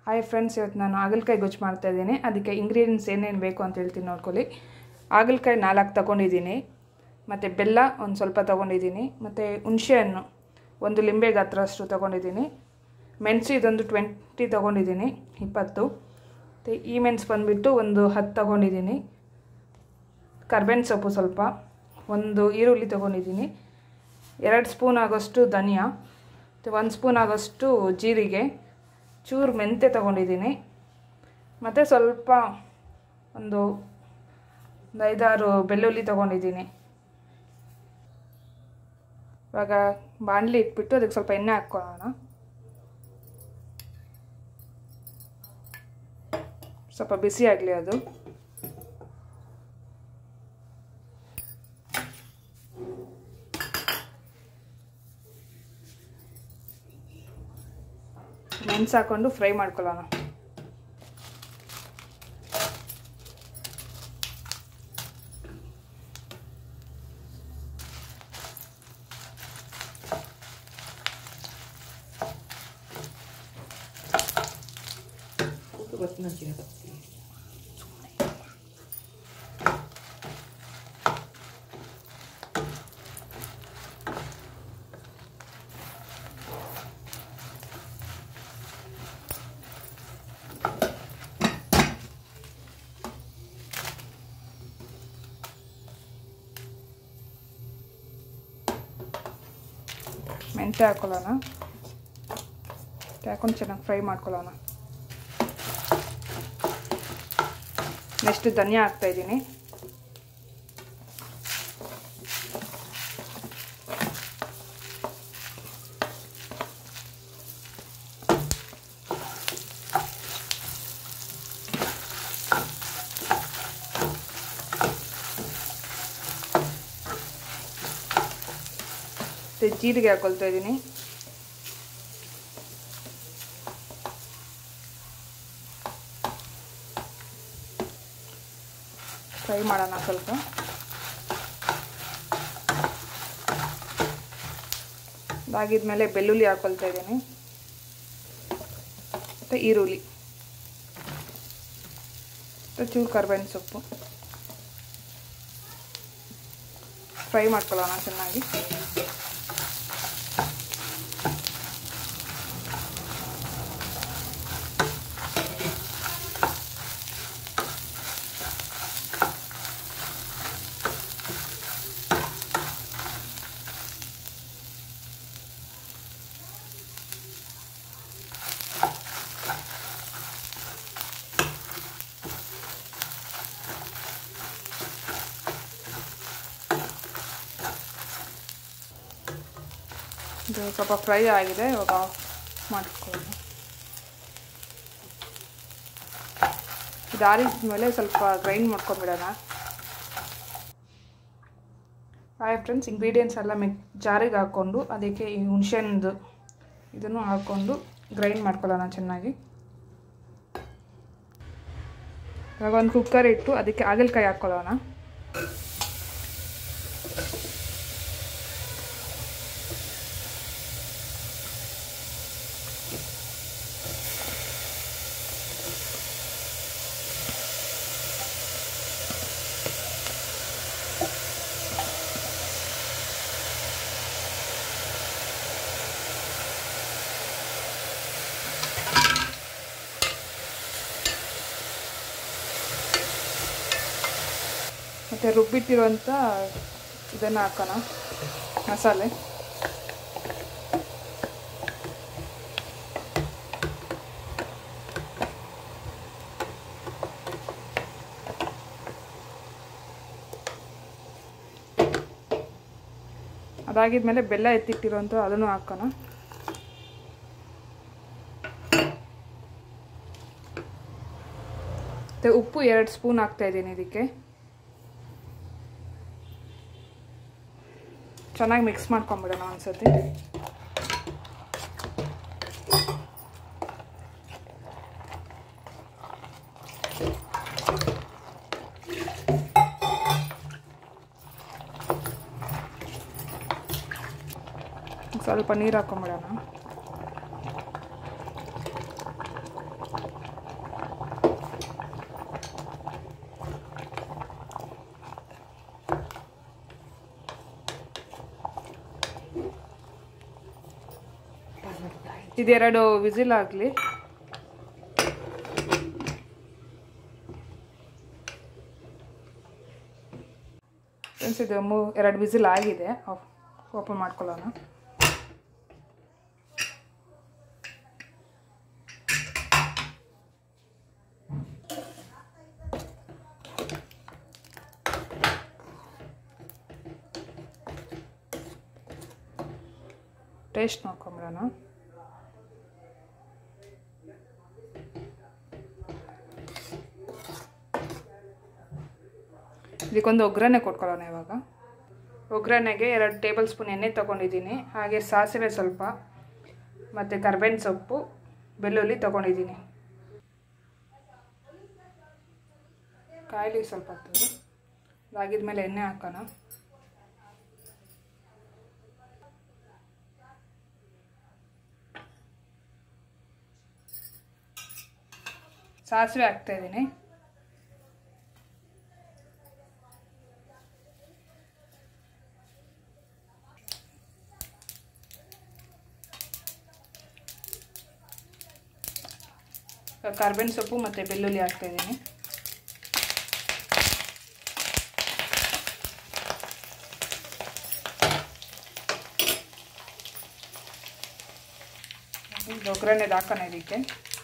hi friends ಇವತ್ತು ನಾನು ಹಾಗಲಕಾಯಿ ಗೊಜ್ಜು ಮಾಡ್ತಾ ಇದ್ದೀನಿ ಅದಕ್ಕೆ ಇಂಗ್ರೀಡಿಯೆಂಟ್ಸ್ ಏನೇನು ಬೇಕು ಅಂತ ಹೇಳ್ತೀನಿ ನೋಡ್ಕೊಳ್ಳಿ ಹಾಗಲಕಾಯಿ ನಾಲ್ಕು ತಗೊಂಡಿದ್ದೀನಿ ಮತ್ತು ಬೆಲ್ಲ ಒಂದು ಸ್ವಲ್ಪ ತೊಗೊಂಡಿದ್ದೀನಿ ಮತ್ತು ಹುಣಸೆಹಣ್ಣು ಒಂದು ಲಿಂಬೆ ಗಾತ್ರ ಅಷ್ಟು ತೊಗೊಂಡಿದ್ದೀನಿ ಮೆಣಸು ಇದೊಂದು ಟ್ವೆಂಟಿ ತೊಗೊಂಡಿದ್ದೀನಿ ಇಪ್ಪತ್ತು ಮತ್ತು ಈ ಮೆಣಸು ಬಂದುಬಿಟ್ಟು ಒಂದು ಹತ್ತು ತೊಗೊಂಡಿದ್ದೀನಿ ಕರ್ಬೇವಿನ ಸೊಪ್ಪು ಸ್ವಲ್ಪ ಒಂದು ಈರುಳ್ಳಿ ತೊಗೊಂಡಿದ್ದೀನಿ ಎರಡು ಸ್ಪೂನ್ ಆಗೋಷ್ಟು ಧನಿಯಾ ಮತ್ತು ಒಂದು ಸ್ಪೂನ್ ಆಗೋಷ್ಟು ಜೀರಿಗೆ ಚೂರು ಮೆಂತ್ಯ ತೊಗೊಂಡಿದ್ದೀನಿ ಮತ್ತು ಸ್ವಲ್ಪ ಒಂದು ಒಂದು ಐದಾರು ಬೆಳ್ಳುಳ್ಳಿ ತೊಗೊಂಡಿದ್ದೀನಿ ಇವಾಗ ಬಾಣಲಿ ಇಟ್ಬಿಟ್ಟು ಅದಕ್ಕೆ ಸ್ವಲ್ಪ ಎಣ್ಣೆ ಹಾಕ್ಕೊಳ್ಳೋಣ ಸ್ವಲ್ಪ ಬಿಸಿ ಆಗಲಿ ಅದು ಮೆಣಸು ಹಾಕ್ಕೊಂಡು ಫ್ರೈ ಮಾಡ್ಕೊಳ್ಳೋಣ ಮೆಂತ್ಯ ಹಾಕ್ಕೊಳ್ಳೋಣ ಹಾಕೊಂಡು ಚೆನ್ನಾಗಿ ಫ್ರೈ ಮಾಡ್ಕೊಳ್ಳೋಣ ನೆಕ್ಸ್ಟ್ ಧನಿಯಾ ಹಾಕ್ತಾಯಿದ್ದೀನಿ ಮತ್ತು ಜೀರಿಗೆ ಹಾಕೊಳ್ತಾ ಇದ್ದೀನಿ ಫ್ರೈ ಮಾಡೋಣ ಸ್ವಲ್ಪ ಅದಾಗಿದ್ಮೇಲೆ ಬೆಳ್ಳುಳ್ಳಿ ಹಾಕೊಳ್ತಾ ಇದ್ದೀನಿ ಮತ್ತು ಈರುಳ್ಳಿ ಮತ್ತು ಚೂರು ಕರ್ಬೇವಿನ ಸೊಪ್ಪು ಫ್ರೈ ಮಾಡ್ಕೊಳ್ಳೋಣ ಚೆನ್ನಾಗಿ ಇದು ಸ್ವಲ್ಪ ಫ್ರೈ ಆಗಿದೆ ಇವಾಗ ಆಫ್ ಮಾಡ್ಕೊಳ್ಳೋಣ ಇದಾರಿದ ಮೇಲೆ ಸ್ವಲ್ಪ ಗ್ರೈಂಡ್ ಮಾಡ್ಕೊಂಬಿಡೋಣ ಹಾಯ್ ಫ್ರೆಂಡ್ಸ್ ಇಂಗ್ರೀಡಿಯೆಂಟ್ಸ್ ಎಲ್ಲ ಮಿಕ್ ಜಾರಿಗೆ ಹಾಕ್ಕೊಂಡು ಅದಕ್ಕೆ ಈ ಹುಣಸೆಹಣ್ಣು ಇದನ್ನು ಹಾಕ್ಕೊಂಡು ಗ್ರೈಂಡ್ ಮಾಡ್ಕೊಳ್ಳೋಣ ಚೆನ್ನಾಗಿ ಇವಾಗ ಒಂದು ಕುಕ್ಕರ್ ಇಟ್ಟು ಅದಕ್ಕೆ ಹಾಗಲಕಾಯಿ ಹಾಕ್ಕೊಳ್ಳೋಣ ಮತ್ತು ರುಬ್ಬಿಟ್ಟಿರುವಂಥ ಇದನ್ನು ಹಾಕೋಣ ಮಸಾಲೆ ಅದಾಗಿದ್ಮೇಲೆ ಬೆಲ್ಲ ಎತ್ತಿಟ್ಟಿರುವಂಥ ಅದನ್ನು ಹಾಕೋಣ ಮತ್ತು ಉಪ್ಪು ಎರಡು ಸ್ಪೂನ್ ಹಾಕ್ತಾ ಇದ್ದೀನಿ ಇದಕ್ಕೆ ಚೆನ್ನಾಗಿ ಮಿಕ್ಸ್ ಮಾಡ್ಕೊಂಬಿಡೋಣ ಒಂದ್ಸತಿ ಸ್ವಲ್ಪ ನೀರು ಹಾಕೊಂಬಿಡೋಣ ಇದೆರಡು ವಿಸಿಲ್ ಆಗಲಿ ಫ್ರೆಂಡ್ಸ್ ಇದು ಮೂ ಎರಡು ವಿಸಿಲ್ ಆಗಿದೆ ಓಪನ್ ಮಾಡ್ಕೊಳ್ಳೋಣ ಟೇಸ್ಟ್ ನೋಡ್ಕೊಂಬಿಡೋಣ ಇದಕ್ಕೊಂದು ಒಗ್ಗರಣೆ ಕೊಟ್ಕೊಳ್ಳೋಣ ಇವಾಗ ಒಗ್ಗರಣೆಗೆ ಎರಡು ಟೇಬಲ್ ಸ್ಪೂನ್ ಎಣ್ಣೆ ತೊಗೊಂಡಿದ್ದೀನಿ ಹಾಗೆ ಸಾಸಿವೆ ಸ್ವಲ್ಪ ಮತ್ತು ಕರ್ಬೇವಿನ ಸೊಪ್ಪು ಬೆಳ್ಳುಳ್ಳಿ ತೊಗೊಂಡಿದ್ದೀನಿ ಕಾಯಿಲಿ ಸ್ವಲ್ಪ ಹೊತ್ತು ಅದಾಗಿದ ಮೇಲೆ ಎಣ್ಣೆ ಹಾಕೋಣ ಸಾಸಿವೆ ಹಾಕ್ತಾ ಇದ್ದೀನಿ ಕಾರ್ಬೇನ್ ಸೊಪ್ಪು ಮತ್ತು ಬೆಳ್ಳುಳ್ಳಿ ಹಾಕ್ತಾ ಇದ್ದೀನಿ ಒಗ್ಗರಣೆದು ಹಾಕೋಣ ಇದಕ್ಕೆ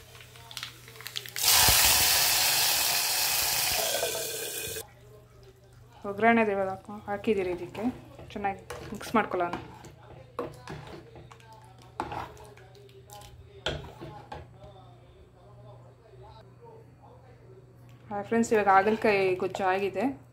ಒಗ್ಗರಣೆದು ಇವಾಗ ಹಾಕೊ ಹಾಕಿದ್ದೀರಿ ಇದಕ್ಕೆ ಚೆನ್ನಾಗಿ ಮಿಕ್ಸ್ ಮಾಡ್ಕೊಳ್ಳೋಣ ಹಾಯ್ ಫ್ರೆಂಡ್ಸ್ ಇವಾಗ ಹಾಗಲಕಾಯಿ ಗೊಜ್ಜು ಆಗಿದೆ